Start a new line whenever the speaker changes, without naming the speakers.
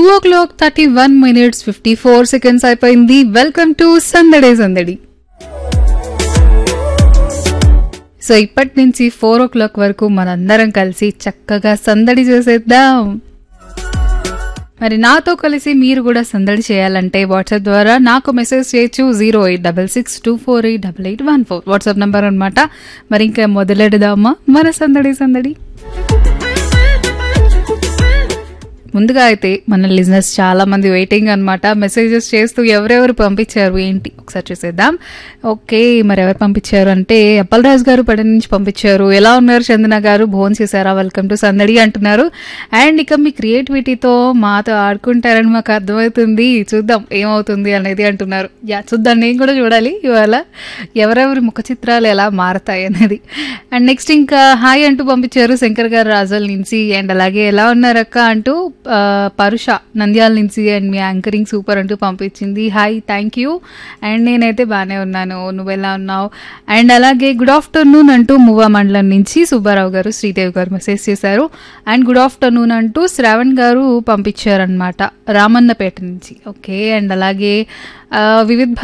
ఓ o'clock thirty one minutes fifty four seconds అయిపోయింది welcome to సందడే Sandadi so ఇప్పటి నుంచి ఫోర్ ఓ క్లాక్ వరకు మనందరం కలిసి చక్కగా సందడి చేసేద్దాం మరి నాతో కలిసి మీరు కూడా సందడి చేయాలంటే వాట్సాప్ ద్వారా నాకు మెసేజ్ చేయొచ్చు zero eight double six two four eight double eight one four WhatsApp number అనమాట మరి ఇంకా మొదలెడదామా మన సందడి సందడి ముందుగా అయితే మన లిజినెస్ చాలా మంది వెయిటింగ్ అనమాట మెసేజెస్ చేస్తూ ఎవరెవరు పంపించారు ఏంటి ఒకసారి చూసేద్దాం ఓకే మరి ఎవరు పంపించారు అంటే అప్పలరాజు గారు పడి నుంచి పంపించారు ఎలా ఉన్నారు చందన గారు భోన్ చేశారా వెల్కమ్ టు సందడి అంటున్నారు అండ్ ఇక మీ క్రియేటివిటీతో మాతో ఆడుకుంటారని మాకు అర్థమవుతుంది చూద్దాం ఏమవుతుంది అనేది అంటున్నారు యా చూద్దాం నేను కూడా చూడాలి ఇవాళ ఎవరెవరి ముఖ చిత్రాలు ఎలా మారతాయి అనేది అండ్ నెక్స్ట్ ఇంకా హాయ్ అంటూ పంపించారు శంకర్ గారు రాజుల నుంచి అండ్ అలాగే ఎలా ఉన్నారక్క అంటూ ఆ, పరుష నంద్యాల నుంచి అండ్ మీ యాంకరింగ్ సూపర్ అంటూ పంపించింది హాయ్ థ్యాంక్ యూ అండ్ నేనైతే బాగానే ఉన్నాను నువ్వు ఎలా ఉన్నావు అండ్ అలాగే గుడ్ ఆఫ్టర్నూన్ అంటూ మువ్వా మండలం నుంచి సుబ్బారావు గారు శ్రీదేవి గారు మెసేజ్ చేశారు అండ్ గుడ్ ఆఫ్టర్నూన్ అంటూ శ్రావణ్ గారు పంపించారనమాట రామన్నపేట నుంచి ఓకే అండ్ అలాగే ఆ, వివిధ్